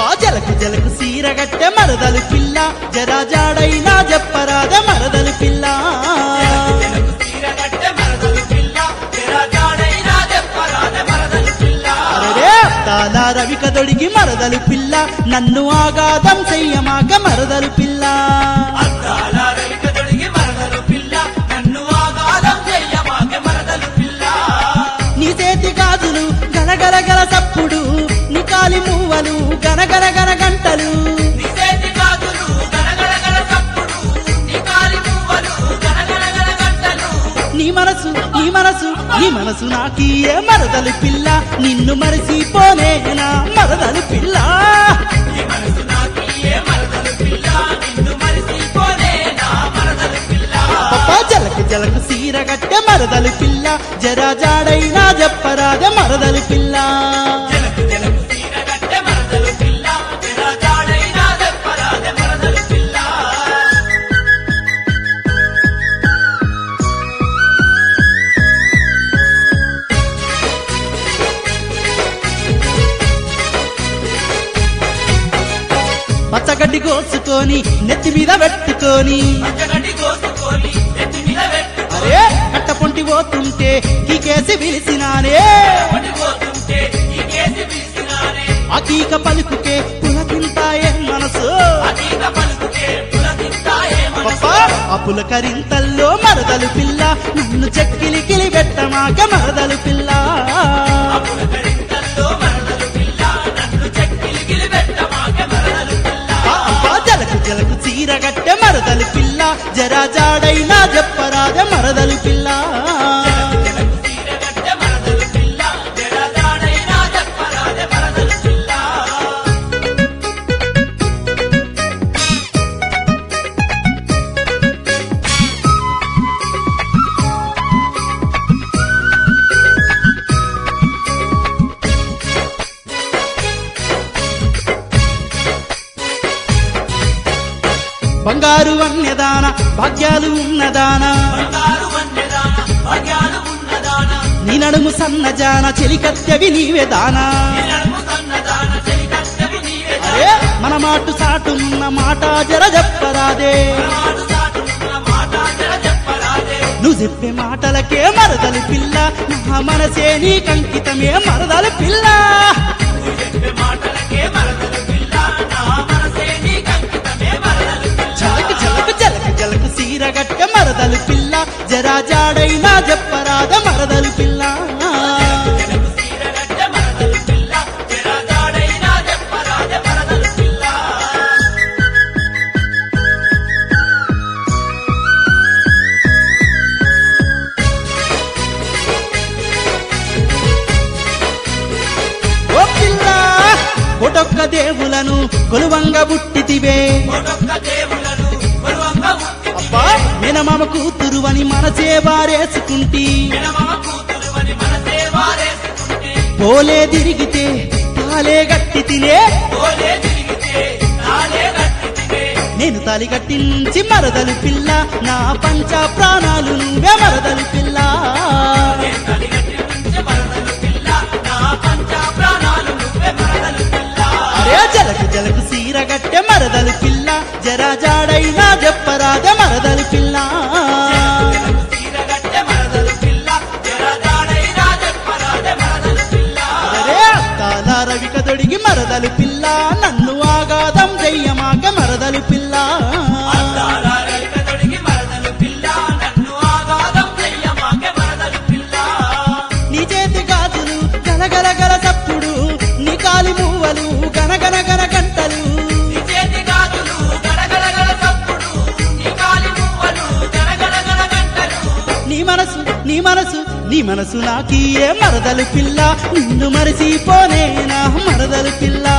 అబ్బా జలకు జలకు సీరగట్టె మరదలు పిల్ల జరా జాడైనా చెప్పరాద మరదలు పిల్ల జలకు సీర కట్టె మరదలు పిల్ల జరజాడైనా చెప్పరాద మరదలు పిల్ల అరే తాల రవిక దొడిగి మరదలు పిల్ల నన్ను ఆగాదం చెయ్యమాక మరదలు పిల్ల అద్దాల రవిక తొడిగి మరదలు పిల్ల నన్ను ఆగాదం చెయ్యమాకె మరదలు పిల్ల నీ చేతి గాజులు గనగన గన సప్పుడు నీ కాలి మూవలు గనగన గన గంటలు నీ చేతి గాజులు గనగనగన సప్పుడు నీ కాలి పువ్వులు గనగనగన గంటలు నీ మనసు నీ మనసు నీ మనసు నాకీయే మరదలు పిల్ల నిన్ను మరచిపోనే నా మరదలు పిల్ల నీ మనసు నాకీయే మరదలు పిల్ల నిన్ను మరిసిపోనే నా మరదలు పిల్ల అబ్బా జలకు జలకు సీరగట్టె మరదలు పిల్ల జరా జాడైనా చెప్పరాద మరదలు పిల్ల జలకు జలకు సీర కట్టె మరదలు పిల్ల జరజాడైనా చెప్పరాద మరదలు పిల్ల పచ్చగడ్డి కోసుకొని నెత్తి మీద పెట్టుకొని పచ్చగడ్డి కోసుకొని ఎత్తి మీద పెట్టుకొని అరే కట్ట పొంటి పోతుంటే కీకేసి పిలిచినానే పడిపోతుంటే ఈ కేసి పిలిచినానే అకీక పలుకుకే పులకింతాయే మనసు అతీత పలుకుతే పులకింతాయే మనసు పప్పా ఆ పులకరింతల్లో మరదలు పిల్ల నన్ను చెక్కిలి కిలి పెట్టమాక మరదలు పిల్ల పులకరింతల్లో మరదలు పిల్ల నన్ను చెక్కిలి గిలి పెట్టమాకె మరదలు పిల్ల ఆ అబ్బా జలకు జలకు చీరగట్టె మరదలు పిల్ల జరా జాడైనా చెప్పరాద మరదలు పిల్ల జలకు సీర కట్టె మరదలు పిల్ల జడజాడైనా చెప్పరాదే మరదలు పిల్ల బంగారు వన్యదాన భాగ్యాలు ఉన్నదాన బంగారు వన్నెదాన భాగ్యాలు ఉన్నదాన నీ నడుము సన్నజాన చెలికత్తెవి నీవే దానా నిరము సన్నదాన చెలికత్తెవి నీవే అరే మన మాటు సాటున్న మాట జర చెప్పరాదే మాట సాటున్న మాట జర చెప్పరాదే నువ్వు చెప్పే మాటలకే మరదలు పిల్ల నా మనసే నీ కంకితమే మరదలు పిల్ల నువ్వు చెప్పే మాటలకే మరదలు పిల్ల నా మనసే నీ కంకితమే మరదలు పిల్ల జలక జలక జలక జలక సీరగట్ట మరదలు పిల్ల జరా జాడైనా చెప్పరాద మరదలు పిల్ల జలకు సీర కట్టె మరదలు పిల్ల జరజాడైనా చెప్పరాదే మరదలు పిల్ల ఓ పిల్ల ఒటొక్క దేవులను కొలువంగ బుట్టితివే ఒక్కొక్క దేవులను కొలువంగా ఉట్టి అబ్బా మేనమామ కూతురు అని మనసే బారేసుకుంటీ వినమమ కూతురు అని మనసే వారేసుకుంటే పోలే తిరిగితే తాలే గట్టి తినే పోలే తిరిగితే నాలే గట్టితే నేను తాలి కట్టించి మరదలు పిల్ల నా పంచ ప్రాణాలు నువ్వే మరదలు పిల్ల తలిగట్టి నుంచి మరదలు పిల్ల నా పంచ ప్రాణాలు నువ్వే మరదలు పిల్ల అరే జలకు జలకు సీరగట్టె మరదలు పిల్ల జరా జాడైనా చెప్పరాద మరదలు పిల్ల జలకు సీర కట్టె మరదలు పిల్ల జరజాడైనా చెప్పరాదే మరదలు పిల్ల అరే తాల రవిక దొడిగి మరదలు పిల్ల నన్ను ఆగాదం చెయ్యమాక మరదలు పిల్ల అద్దాల రవిక తొడిగి మరదలు పిల్ల నన్ను ఆగాదం చెయ్యమాకే మరదలు పిల్ల నీ చేతి గాజులు గలగల గల తప్పుడు నీ కాలి మూవలు గనగన గన గంటలు నీ చేతి గాజులు గడగడగడ తప్పుడు నీ కాలి పువ్వులు గడగడగడ గంటలు నీ మనసు నీ మనసు నీ మనసు నాకీయే మరదలు పిల్ల నిన్ను మరిసిపోనే నా మరదలు పిల్ల